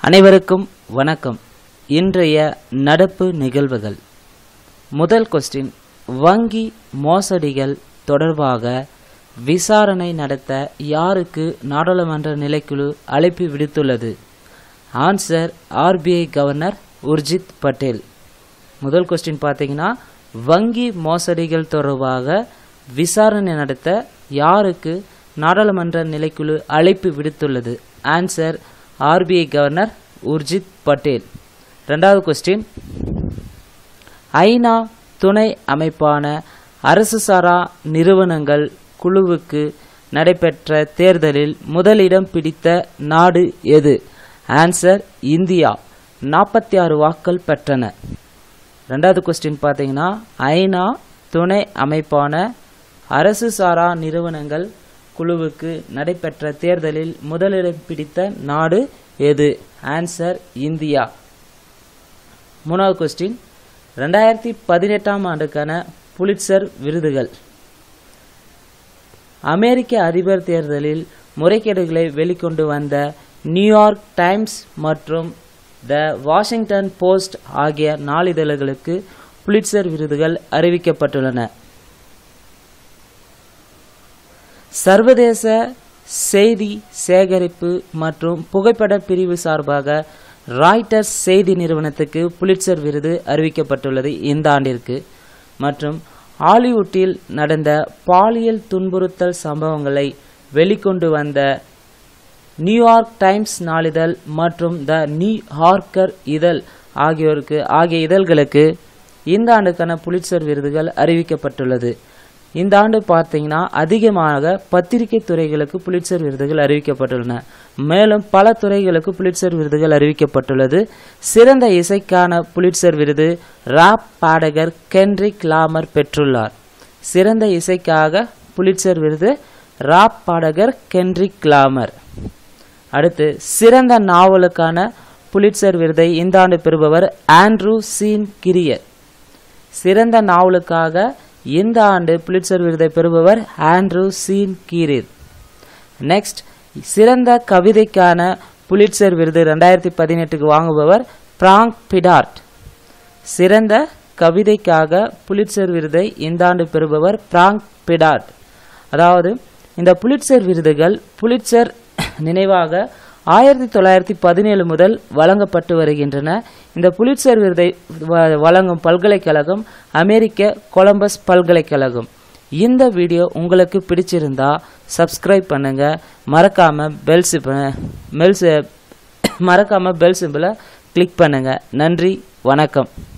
அனைவருக்கும் வணக்கம் இன்றைய நடப்பு நிகழ்வுகள் முதல் கொஸ்டின் வங்கி மோசடிகள் தொடர்பாக விசாரணை நடத்த யாருக்கு நாடாளுமன்ற நிலைக்குழு அழைப்பு விடுத்துள்ளது answer RBI governor Urjit Patel முதல் கொஸ்டின் பார்த்தீங்கன்னா வங்கி மோசடிகள் தொடர்பாக விசாரணை நடத்த யாருக்கு நாடாளுமன்ற நிலைக்குழு அழைப்பு விடுத்துள்ளது answer RBI governor Urjit Patel ரெண்டாவது கொஸ்டின் ஐநா துணை அமைப்பான அரசு சாரா நிறுவனங்கள் குழுவுக்கு நடைபெற்ற தேர்தலில் முதலிடம் பிடித்த நாடு எது ஆன்சர் இந்தியா நாற்பத்தி ஆறு வாக்கள் பெற்றன ரெண்டாவது கொஸ்டின் பார்த்தீங்கன்னா ஐநா துணை அமைப்பான அரசு சாரா நிறுவனங்கள் குழுவுக்கு நடைபெற்ற தேர்தலில் முதலிடம் பிடித்த நாடு எது ஆன்சர் இந்தியா மூணாவது கொஸ்டின் ரெண்டாயிரத்தி பதினெட்டாம் ஆண்டுக்கான புலிட்சர் விருதுகள் அமெரிக்க அதிபர் தேர்தலில் முறைகேடுகளை வெளிக்கொண்டு வந்த நியூயார்க் டைம்ஸ் மற்றும் த வாஷிங்டன் போஸ்ட் ஆகிய நாளிதழ்களுக்கு புலிட்சர் விருதுகள் அறிவிக்கப்பட்டுள்ளன சர்வதேச செய்தி சேகரிப்பு மற்றும் புகைப்பட பிரிவு சார்பாக ராய்டர்ஸ் செய்தி நிறுவனத்துக்கு புலிட்சர் விருது அறிவிக்கப்பட்டுள்ளது இந்த ஆண்டிற்கு மற்றும் ஹாலிவுட்டில் நடந்த பாலியல் துன்புறுத்தல் சம்பவங்களை வெளிக்கொண்டு வந்த நியூயார்க் டைம்ஸ் நாளிதழ் மற்றும் த நியூ ஹார்க்கர் இதழ் ஆகியோருக்கு ஆகிய இதழ்களுக்கு இந்த ஆண்டுக்கான புலிட்சர் விருதுகள் அறிவிக்கப்பட்டுள்ளது இந்த ஆண்டு பார்த்தீங்கன்னா அதிகமாக பத்திரிகை துறைகளுக்கு புலிட்சர் விருதுகள் அறிவிக்கப்பட்டுள்ளன மேலும் பல துறைகளுக்கு புலிட்சர் விருதுகள் அறிவிக்கப்பட்டுள்ளது சிறந்த இசைக்கான புலிட்சர் விருது ராப் பாடகர் கென்ரிக் லாமர் பெற்றுள்ளார் சிறந்த இசைக்காக புலிட்சர் விருது ராப் பாடகர் கென்ரிக் லாமர் அடுத்து சிறந்த நாவலுக்கான புலிட்சர் விருதை இந்த ஆண்டு பெறுபவர் ஆண்ட்ரூ சீன் கிரியர் சிறந்த நாவலுக்காக இந்த ஆண்டு புலிட்சர் விருதை பெறுபவர் ஆண்ட்ரூ சீன் கீரிர் நெக்ஸ்ட் சிறந்த கவிதைக்கான புலிட்சர் விருது ரெண்டாயிரத்தி பதினெட்டுக்கு வாங்குபவர் பிராங்க் பிடார்ட் சிறந்த கவிதைக்காக புலிட்சர் விருதை இந்த ஆண்டு பெறுபவர் பிராங்க் பிடார்ட் அதாவது இந்த புலிட்சர் விருதுகள் புலிட்சர் நினைவாக ஆயிரத்தி தொள்ளாயிரத்தி பதினேழு முதல் வழங்கப்பட்டு வருகின்றன இந்த புலிட்சர் விருதை வ- வழங்கும் பல்கலைக்கழகம் அமெரிக்க கொலம்பஸ் பல்கலைக்கழகம் இந்த வீடியோ உங்களுக்கு பிடிச்சிருந்தா சப்ஸ்கிரைப் பண்ணுங்க மறக்காம பெல் மெல்ஸ் மறக்காம பெல் சிம்பிளை கிளிக் பண்ணுங்க நன்றி வணக்கம்